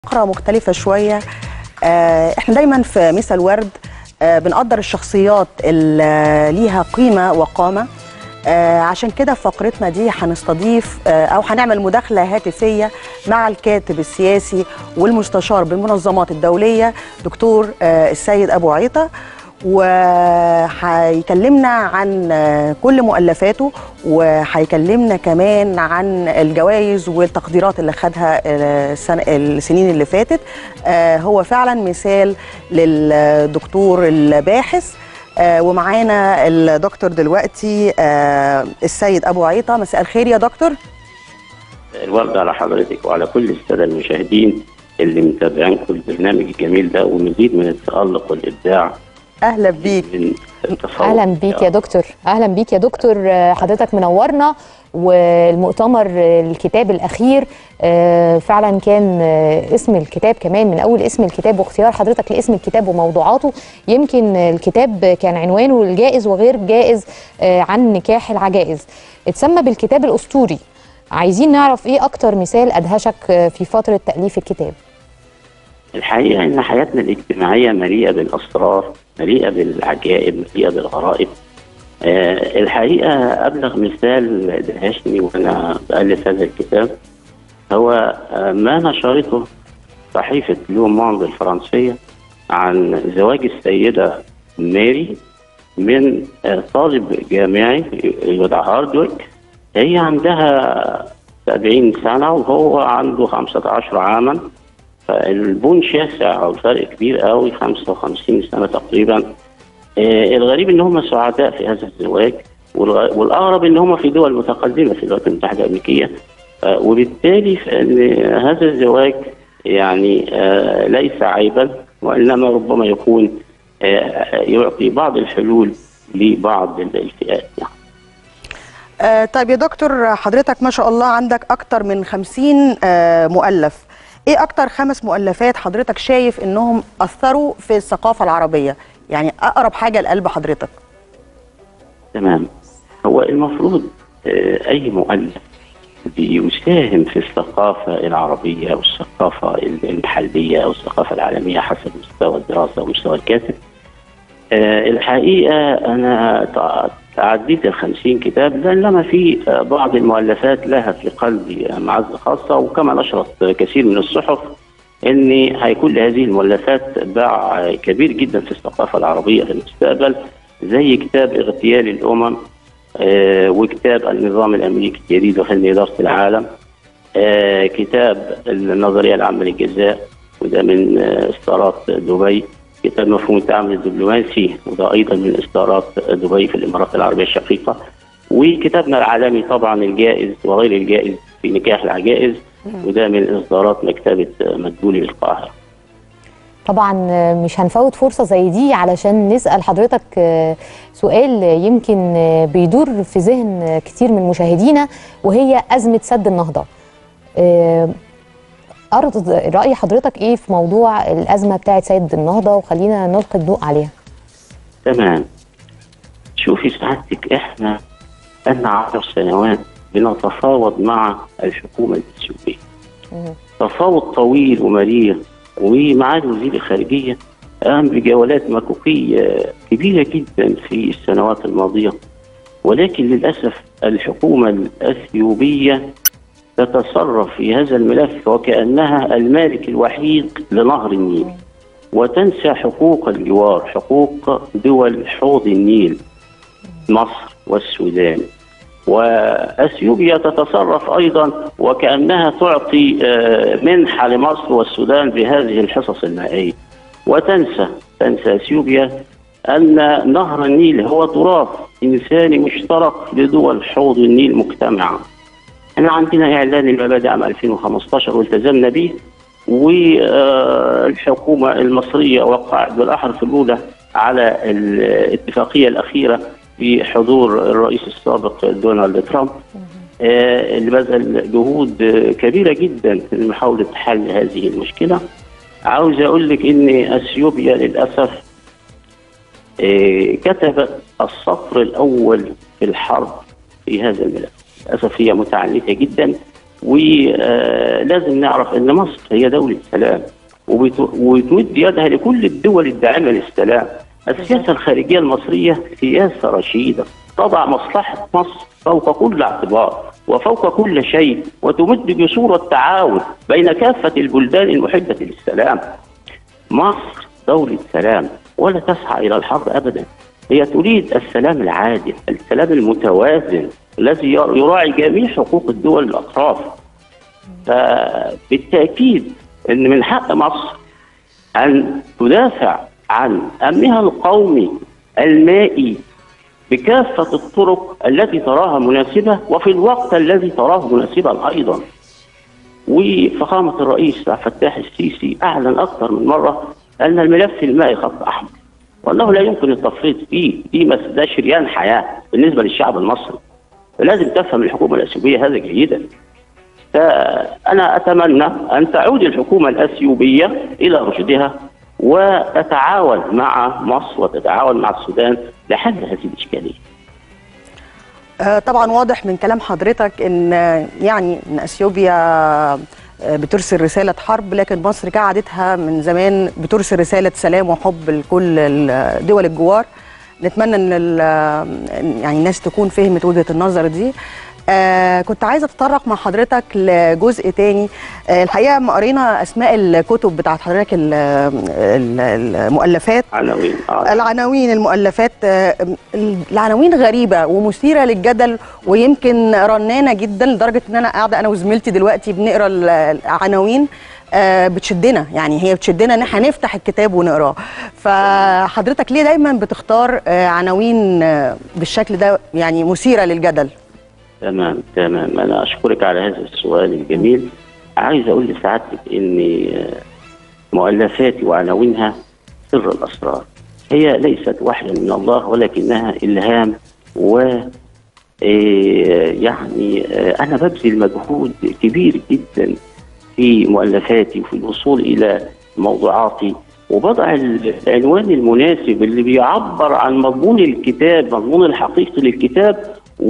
فقرة مختلفة شوية آه، احنا دايما في مثل ورد آه، بنقدر الشخصيات اللي ليها قيمة وقامة آه، عشان كده في فقرتنا دي هنستضيف آه، او هنعمل مداخلة هاتفية مع الكاتب السياسي والمستشار بالمنظمات الدولية دكتور آه، السيد ابو عيطة وهيكلمنا عن آه، كل مؤلفاته وهيكلمنا كمان عن الجوائز والتقديرات اللي خدها آه، السنة السنين اللي فاتت آه، هو فعلا مثال للدكتور الباحث آه، ومعانا الدكتور دلوقتي آه، السيد ابو عيطه مساء الخير يا دكتور الورد على حضرتك وعلى كل الساده المشاهدين اللي متابعينكم البرنامج الجميل ده ومزيد من التالق والابداع اهلا بيك من التفوق اهلا بيك يا دكتور اهلا بيك يا دكتور آه، حضرتك منورنا والمؤتمر آه، الكتاب الاخير آه، فعلا كان آه، اسم الكتاب كمان من اول اسم الكتاب واختيار حضرتك لاسم الكتاب وموضوعاته يمكن الكتاب كان عنوانه الجائز وغير جائز آه، عن نكاح العجائز اتسمى بالكتاب الاسطوري عايزين نعرف ايه اكتر مثال ادهشك آه، في فتره تاليف الكتاب الحقيقه ان حياتنا الاجتماعيه مليئه بالاسرار مليئه بالعجائب مليئه بالغرائب آه الحقيقه ابلغ مثال دهشني وانا بالف هذا الكتاب هو آه ما نشرته صحيفه لو موند الفرنسيه عن زواج السيده ماري من آه طالب جامعي يدعى هاردويك هي عندها 70 سنه وهو عنده 15 عاما فالبون شاسع او الفرق كبير قوي 55 سنه تقريبا آه الغريب ان هم سعداء في هذا الزواج والغ- والاغرب ان هم في دول متقدمه في الولايات المتحده الامريكيه آه وبالتالي فان هذا الزواج يعني آه ليس عيبا وانما ربما يكون آه يعطي بعض الحلول لبعض الفئات يعني. آه، طيب يا دكتور حضرتك ما شاء الله عندك اكتر من 50 آه، مؤلف ايه اكتر خمس مؤلفات حضرتك شايف انهم اثروا في الثقافه العربيه يعني اقرب حاجه لقلب حضرتك تمام هو المفروض آه، أي مؤلف بيساهم في الثقافة العربية أو الثقافة المحلية أو الثقافة العالمية حسب مستوى الدراسة ومستوى الكاتب آه، الحقيقة أنا تع- تعديت الخمسين كتاب لأنما في آه، بعض المؤلفات لها في قلبي معزة خاصة وكما نشرت كثير من الصحف ان هيكون لهذه المؤلفات باع كبير جدا في الثقافه العربيه في المستقبل زي كتاب اغتيال الامم آه، وكتاب النظام الامريكي الجديد وفن اداره العالم آه، كتاب النظريه العامه للجزاء وده من آه، اصدارات دبي كتاب مفهوم التعامل الدبلوماسي وده ايضا من اصدارات دبي في الامارات العربيه الشقيقه وكتابنا العالمي طبعا الجائز وغير الجائز في نكاح العجائز وده من اصدارات مكتبه مدبولي القاهره طبعا مش هنفوت فرصة زي دي علشان نسأل حضرتك آه، سؤال يمكن آه، بيدور في ذهن كتير من مشاهدينا وهي أزمة سد النهضة آه، أرض رأي حضرتك إيه في موضوع الأزمة بتاعة سد النهضة وخلينا نلقي الضوء عليها تمام شوفي سعادتك احنا لنا عشر سنوات بنتفاوض مع الحكومه الاثيوبيه مم. تفاوض طويل ومرير ومعالي وزير الخارجيه قام بجولات مكوكيه كبيره جدا في السنوات الماضيه ولكن للاسف الحكومه الاثيوبيه تتصرف في هذا الملف وكانها المالك الوحيد لنهر النيل وتنسى حقوق الجوار حقوق دول حوض النيل مصر والسودان واثيوبيا تتصرف ايضا وكانها تعطي آه، منحه لمصر والسودان بهذه الحصص المائيه وتنسى تنسى اثيوبيا ان نهر النيل هو تراث انساني مشترك لدول حوض النيل مجتمعا احنا عندنا اعلان المبادئ عام 2015 والتزمنا به والحكومه المصريه وقعت بالاحرف الاولى على الاتفاقيه الاخيره في حضور الرئيس السابق دونالد ترامب آه، اللي بذل جهود آه، كبيره جدا في محاوله حل هذه المشكله عاوز اقول لك ان اثيوبيا للاسف آه، كتبت السطر الاول في الحرب في هذا الملف للاسف هي متعنته جدا ولازم نعرف ان مصر هي دوله سلام وبت- وتمد يدها لكل الدول الداعمه للسلام. السياسه الخارجيه المصريه سياسه رشيده تضع مصلحه مصر فوق كل اعتبار وفوق كل شيء وتمد جسور التعاون بين كافه البلدان المحبه للسلام. مصر دولة سلام ولا تسعى إلى الحرب أبدا هي تريد السلام العادل السلام المتوازن الذي ير- يراعي جميع حقوق الدول الأطراف فبالتأكيد أن من حق مصر أن تدافع عن أمنها القومي المائي بكافة الطرق التي تراها مناسبة وفي الوقت الذي تراه مناسبا أيضا وفخامة الرئيس عبد الفتاح السيسي أعلن أكثر من مرة أن الملف المائي خط أحمر وأنه لا يمكن التفريط فيه دي مس- ده شريان حياة بالنسبة للشعب المصري فلازم تفهم الحكومة الأثيوبية هذا جيدا فأنا أتمنى أن تعود الحكومة الأثيوبية إلى رشدها وتتعاون مع مصر وتتعاون مع السودان لحل هذه الإشكالية آه، طبعا واضح من كلام حضرتك ان آه، يعني ان اثيوبيا آه، بترسل رساله حرب لكن مصر كعادتها من زمان بترسل رساله سلام وحب لكل ال- دول الجوار نتمنى ان ال- إن يعني الناس تكون فهمت وجهه النظر دي آه كنت عايزه اتطرق مع حضرتك لجزء تاني آه الحقيقه ما قرينا اسماء الكتب بتاعت حضرتك ال- ال- المؤلفات عناوين آه. العناوين المؤلفات آه، العناوين غريبه ومثيره للجدل ويمكن رنانه جدا لدرجه ان انا قاعده انا وزميلتي دلوقتي بنقرا ال- العناوين آه، بتشدنا يعني هي بتشدنا ان احنا نفتح الكتاب ونقراه فحضرتك ليه دايما بتختار آه، عناوين آه، بالشكل ده يعني مثيره للجدل تمام تمام انا اشكرك على هذا السؤال الجميل عايز اقول لسعادتك ان مؤلفاتي وعناوينها سر الاسرار هي ليست وحي من الله ولكنها الهام و إيه، يعني آه، انا ببذل مجهود كبير جدا في مؤلفاتي وفي الوصول الى موضوعاتي وبضع العنوان المناسب اللي بيعبر عن مضمون الكتاب مضمون الحقيقي للكتاب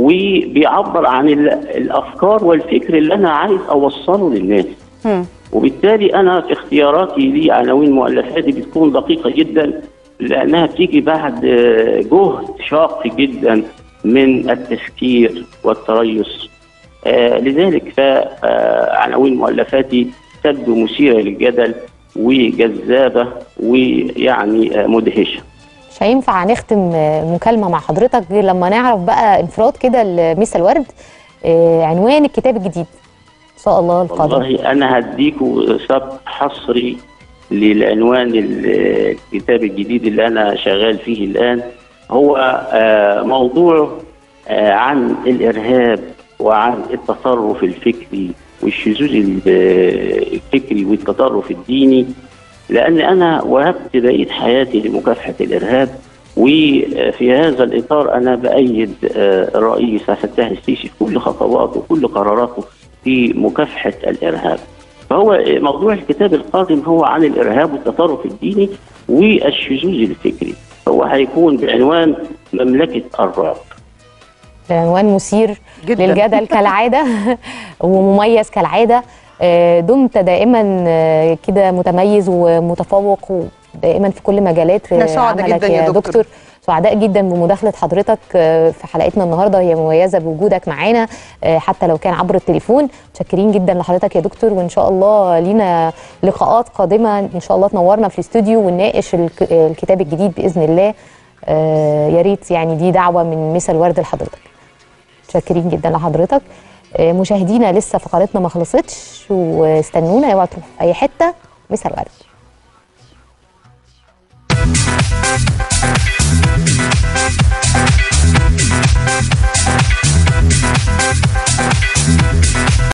وبيعبر عن ال- الافكار والفكر اللي انا عايز اوصله للناس هم. وبالتالي انا في اختياراتي لعناوين مؤلفاتي بتكون دقيقه جدا لانها بتيجي بعد آه، جهد شاق جدا من التفكير والتريث آه، لذلك فعناوين مؤلفاتي تبدو مثيره للجدل وجذابه ويعني آه، مدهشه مش هينفع نختم آه، مكالمه مع حضرتك غير لما نعرف بقى انفراد كده لميس الورد آه، عنوان الكتاب الجديد ان شاء الله القادم والله انا هديكوا سبق حصري للعنوان ال- الكتاب الجديد اللي انا شغال فيه الان هو آه، موضوع آه، عن الارهاب وعن التطرف الفكري والشذوذ ال- الفكري والتطرف الديني لان انا وهبت بقيه حياتي لمكافحه الارهاب وفي هذا الاطار انا بايد آه، الرئيس عبد الفتاح السيسي في كل خطواته وكل قراراته في مكافحه الارهاب. فهو موضوع الكتاب القادم هو عن الارهاب والتطرف الديني والشذوذ الفكري. هو هيكون بعنوان مملكه الرعب. عنوان مثير جداً. للجدل كالعاده ومميز كالعاده آه، دمت دائما آه، كده متميز ومتفوق ودائما في كل مجالات إحنا سعداء عملك جداً يا دكتور. دكتور سعداء جدا بمداخله حضرتك آه، في حلقتنا النهارده هي مميزه بوجودك معانا آه، حتى لو كان عبر التليفون متشكرين جدا لحضرتك يا دكتور وان شاء الله لينا لقاءات قادمه ان شاء الله تنورنا في الاستوديو ونناقش الك- الكتاب الجديد باذن الله آه، يا ريت يعني دي دعوه من مسا الورد لحضرتك متشكرين جدا لحضرتك آه، مشاهدينا لسه فقرتنا ما خلصتش واستنونا اوعوا تروحوا في اي حته مسا الورد